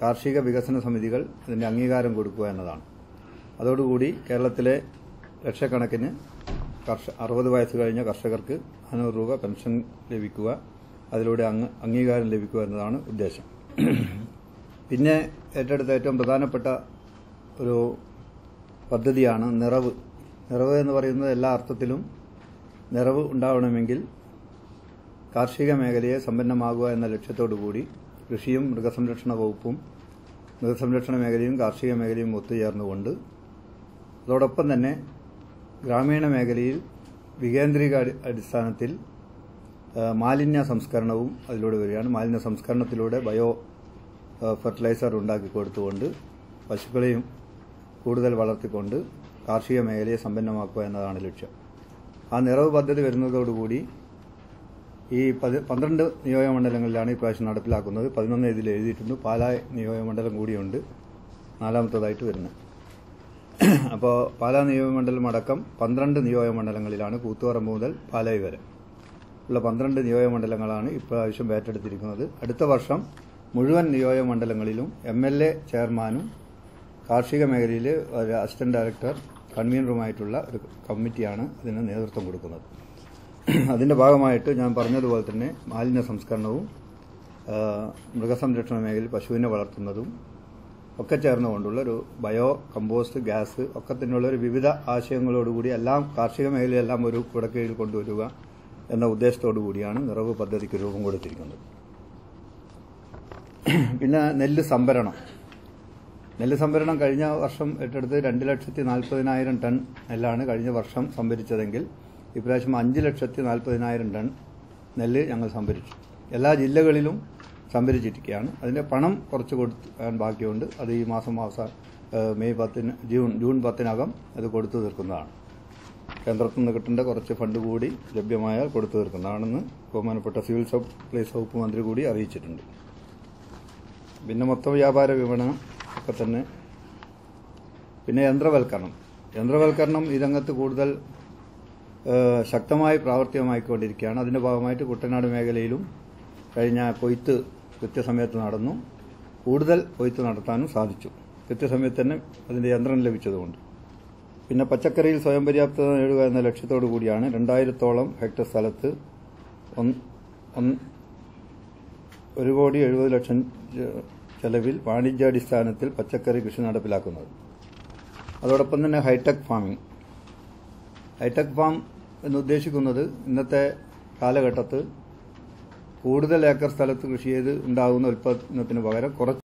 കാർഷിക വികസന സമിതികൾ ഇതിന്റെ അംഗീകാരം കൊടുക്കുക എന്നതാണ് അതോടുകൂടി കേരളത്തിലെ ലക്ഷക്കണക്കിന് കർഷ അറുപത് വയസ്സ് കഴിഞ്ഞ കർഷകർക്ക് നാനൂറ് രൂപ പെൻഷൻ ലഭിക്കുക അതിലൂടെ അങ്ങ് അംഗീകാരം ലഭിക്കുക എന്നതാണ് ഉദ്ദേശം പിന്നെ ഏറ്റെടുത്ത ഏറ്റവും പ്രധാനപ്പെട്ട ഒരു പദ്ധതിയാണ് നിറവ് നിറവ് എന്ന് പറയുന്നത് എല്ലാ അർത്ഥത്തിലും നിറവ് ഉണ്ടാവണമെങ്കിൽ കാർഷിക മേഖലയെ സമ്പന്നമാകുക എന്ന ലക്ഷ്യത്തോടു കൂടി കൃഷിയും മൃഗസംരക്ഷണ വകുപ്പും മൃഗസംരക്ഷണ മേഖലയും കാർഷിക മേഖലയും ഒത്തുചേർന്നുകൊണ്ട് അതോടൊപ്പം തന്നെ ഗ്രാമീണ മേഖലയിൽ വികേന്ദ്രീക അടി- അടിസ്ഥാനത്തിൽ ആ, മാലിന്യ സംസ്കരണവും അതിലൂടെ വരികയാണ് മാലിന്യ സംസ്കരണത്തിലൂടെ ബയോ ആ, ഫെർട്ടിലൈസർ ഉണ്ടാക്കി കൊടുത്തുകൊണ്ട് പശുക്കളെയും കൂടുതൽ വളർത്തിക്കൊണ്ട് കാർഷിക മേഖലയെ സമ്പന്നമാക്കുക എന്നതാണ് ലക്ഷ്യം ആ നിറവ് പദ്ധതി വരുന്നതോടുകൂടി ഈ പതി- പന്ത്രണ്ട് നിയോജകമണ്ഡലങ്ങളിലാണ് ഈ പ്രാവശ്യം നടപ്പിലാക്കുന്നത് പതിനൊന്ന് ഇതിൽ എഴുതിയിട്ടുണ്ട് പാലാ നിയോജകമണ്ഡലം കൂടിയുണ്ട് നാലാമത്തതായിട്ട് വരുന്നത് അപ്പോൾ പാലാ നിയോജകമണ്ഡലം അടക്കം പന്ത്രണ്ട് നിയോജകമണ്ഡലങ്ങളിലാണ് കൂത്തുപറമ്പ് മുതൽ പാലായി വരെ ഉള്ള പന്ത്രണ്ട് നിയോജകമണ്ഡലങ്ങളാണ് ഇപ്രാവശ്യം ഏറ്റെടുത്തിരിക്കുന്നത് അടുത്ത വർഷം മുഴുവൻ നിയോജകമണ്ഡലങ്ങളിലും എം എൽ എ ചെയർമാനും കാർഷിക മേഖലയിൽ ഒരു അസിസ്റ്റന്റ് ഡയറക്ടർ കൺവീനറുമായിട്ടുള്ള ഒരു കമ്മിറ്റിയാണ് ഇതിന് നേതൃത്വം കൊടുക്കുന്നത് അതിന്റെ ഭാഗമായിട്ട് ഞാൻ പറഞ്ഞതുപോലെ തന്നെ മാലിന്യ സംസ്കരണവും ആ, മൃഗസംരക്ഷണ മേഖലയിൽ പശുവിനെ വളർത്തുന്നതും ഒക്കെ ചേർന്നുകൊണ്ടുള്ള ഒരു ബയോ കമ്പോസ്റ്റ് ഗ്യാസ് ഒക്കെ തന്നെയുള്ള ഒരു വിവിധ ആശയങ്ങളോടുകൂടി എല്ലാം കാർഷിക മേഖലയെല്ലാം ഒരു കുടക്കീഴിൽ കൊണ്ടുവരിക എന്ന ഉദ്ദേശത്തോടു കൂടിയാണ് നിറവ് പദ്ധതിക്ക് രൂപം കൊടുത്തിരിക്കുന്നത് പിന്നെ നെല്ല് സംഭരണം നെല്ല് സംഭരണം കഴിഞ്ഞ വർഷം ഏറ്റെടുത്ത് രണ്ട് ലക്ഷത്തി നാൽപ്പതിനായിരം ടൺ നെല്ലാണ് കഴിഞ്ഞ വർഷം സംഭരിച്ചതെങ്കിൽ ഇപ്രാവശ്യം അഞ്ച് ലക്ഷത്തി നാൽപ്പതിനായിരം ടൺ നെല്ല് ഞങ്ങൾ സംഭരിച്ചു എല്ലാ ജില്ലകളിലും സംഭരിച്ചിരിക്കുകയാണ് അതിന്റെ പണം കുറച്ച് കൊടുക്കാൻ ബാക്കിയുണ്ട് അത് ഈ മാസം മാസം ഏഹ്, മെയ് പത്തിന് ജൂൺ ജൂൺ പത്തിനകം അത് കൊടുത്തു തീർക്കുന്നതാണ് കേന്ദ്രത്തിൽ നിന്ന് കിട്ടേണ്ട കുറച്ച് ഫണ്ട് കൂടി ലഭ്യമായാൽ കൊടുത്തു തീർക്കുന്നതാണെന്ന് ബഹുമാനപ്പെട്ട സിവിൽ സപ്ലൈസ് വകുപ്പ് മന്ത്രി കൂടി അറിയിച്ചിട്ടുണ്ട് പിന്നെ മൊത്ത വ്യാപാര വിപണനം ഒക്കെ തന്നെ പിന്നെ യന്ത്രവൽക്കരണം യന്ത്രവൽക്കരണം ഈ രംഗത്ത് കൂടുതൽ ഏഹ്, ശക്തമായി പ്രാവർത്തികമായിക്കൊണ്ടിരിക്കുകയാണ് അതിന്റെ ഭാഗമായിട്ട് കുട്ടനാട് മേഖലയിലും കഴിഞ്ഞ കൊയ്ത്ത് കൃത്യസമയത്ത് നടന്നു കൂടുതൽ കൊയ്ത്ത് നടത്താനും സാധിച്ചു കൃത്യസമയത്ത് തന്നെ അതിന്റെ യന്ത്രം ലഭിച്ചതുകൊണ്ട് പിന്നെ പച്ചക്കറിയിൽ സ്വയം പര്യാപ്തത നേടുക എന്ന ലക്ഷ്യത്തോടു കൂടിയാണ് രണ്ടായിരത്തോളം ഹെക്ടർ സ്ഥലത്ത് ഒന്ന്- ഒന്ന് ഒരു കോടി എഴുപത് ലക്ഷം ചെ- ചെലവിൽ വാണിജ്യാടിസ്ഥാനത്തിൽ പച്ചക്കറി കൃഷി നടപ്പിലാക്കുന്നത് അതോടൊപ്പം തന്നെ ഹൈടെക് ഫാമിംഗ് ഹൈടെക് ഫാം എന്ന് ഉദ്ദേശിക്കുന്നത് ഇന്നത്തെ കാലഘട്ടത്ത് കൂടുതൽ ഏക്കർ സ്ഥലത്ത് കൃഷി ചെയ്ത് ഉണ്ടാകുന്ന ഉൽപ്പന്നത്തിന് പകരം കുറച്ച്